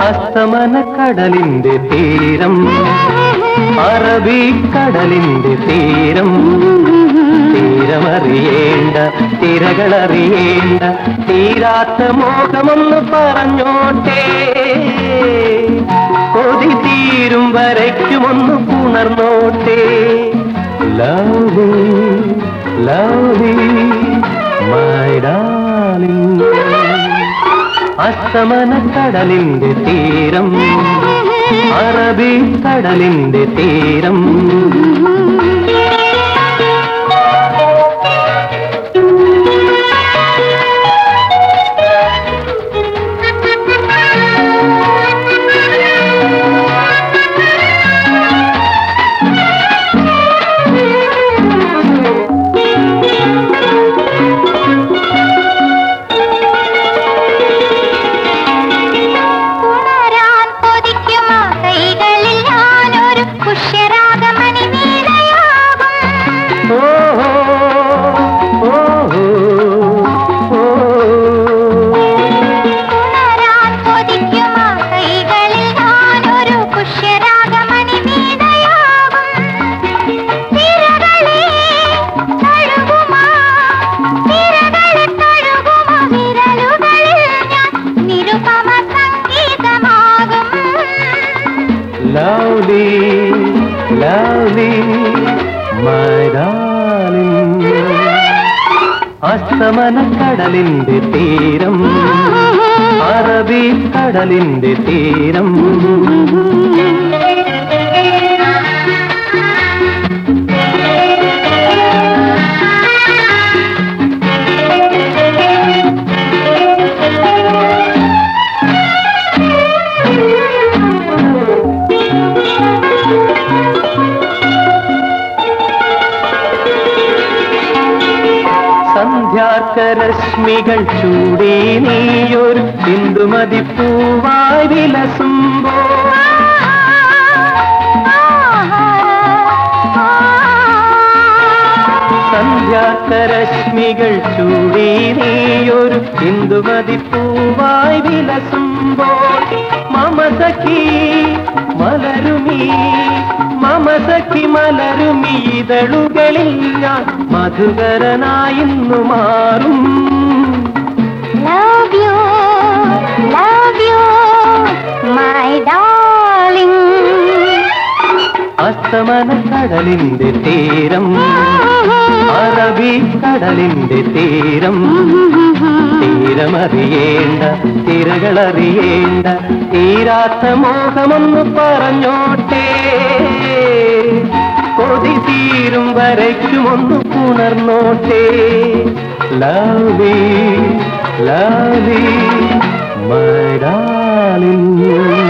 അസ്തമനക്കടലിന്റെ തീരം അറബിക്കടലിന്റെ തീരം തീരമറിയേണ്ട തിരകളറിയേണ്ട തീരാത്ത മോഹമൊന്ന് പറഞ്ഞോട്ടെ കൊതി തീരും വരയ്ക്കുമൊന്ന് പുണർന്നോട്ടെ ലവ് ലവ് മൈ ഡാർലിംഗ് അസ്തമനക്കടലിന്റെ തീരം അറബിക്കടലിന്റെ തീരം ഉണരാൻ കൊതിക്കും ആ കൈകളിൽ ഞാനൊരു പുഷ്യരാഗമണി വീണയാകും ഓഹോ, ഓഹോ, ഓഹോ. ഉണരാൻ കൊതിക്കും ആ കൈകളിൽ ഞാനൊരു പുഷ്യരാഗമണി വീണയാകും തിരകളെ തഴുകുമാ തിരകളെ തഴുകുമാ വിരലുകളിൽ ഞാൻ നിരുപമ സംഗീതമാകും Lovely, lovely, my darling. അസ്തമനക്കടലിന്റെ തീരം അറബിക്കടലിന്റെ തീരം സന്ധ്യാർക്കരശ്മികൾ ചൂടി നീയൊരു ബിന്ദുമതി പൂവായി വിലസുമ്പോ സന്ധ്യാർക്കരശ്മികൾ ചൂടി നീയൊരു ബിന്ദുമതി പൂവായി വിലസുമ്പോൾ മമസഖി മലരുമി മമസഖി മലരുമി ഇതളുകളിൽ ഞാൻ മധുകരനായിന്നു മാറും Love you, love you, my darling. അസ്തമനക്കടലിന്റെ തീരം അറബിക്കടലിന്റെ തീരം തീരമറിയേണ്ട തിരകളറിയേണ്ട തീരാത്ത മോഹമൊന്ന് പറഞ്ഞോട്ടെ കൊതി തീരും വരയ്ക്കുമൊന്ന് പുണർന്നോട്ടെ ലവി ലവി മൈ ഡാർലിംഗ്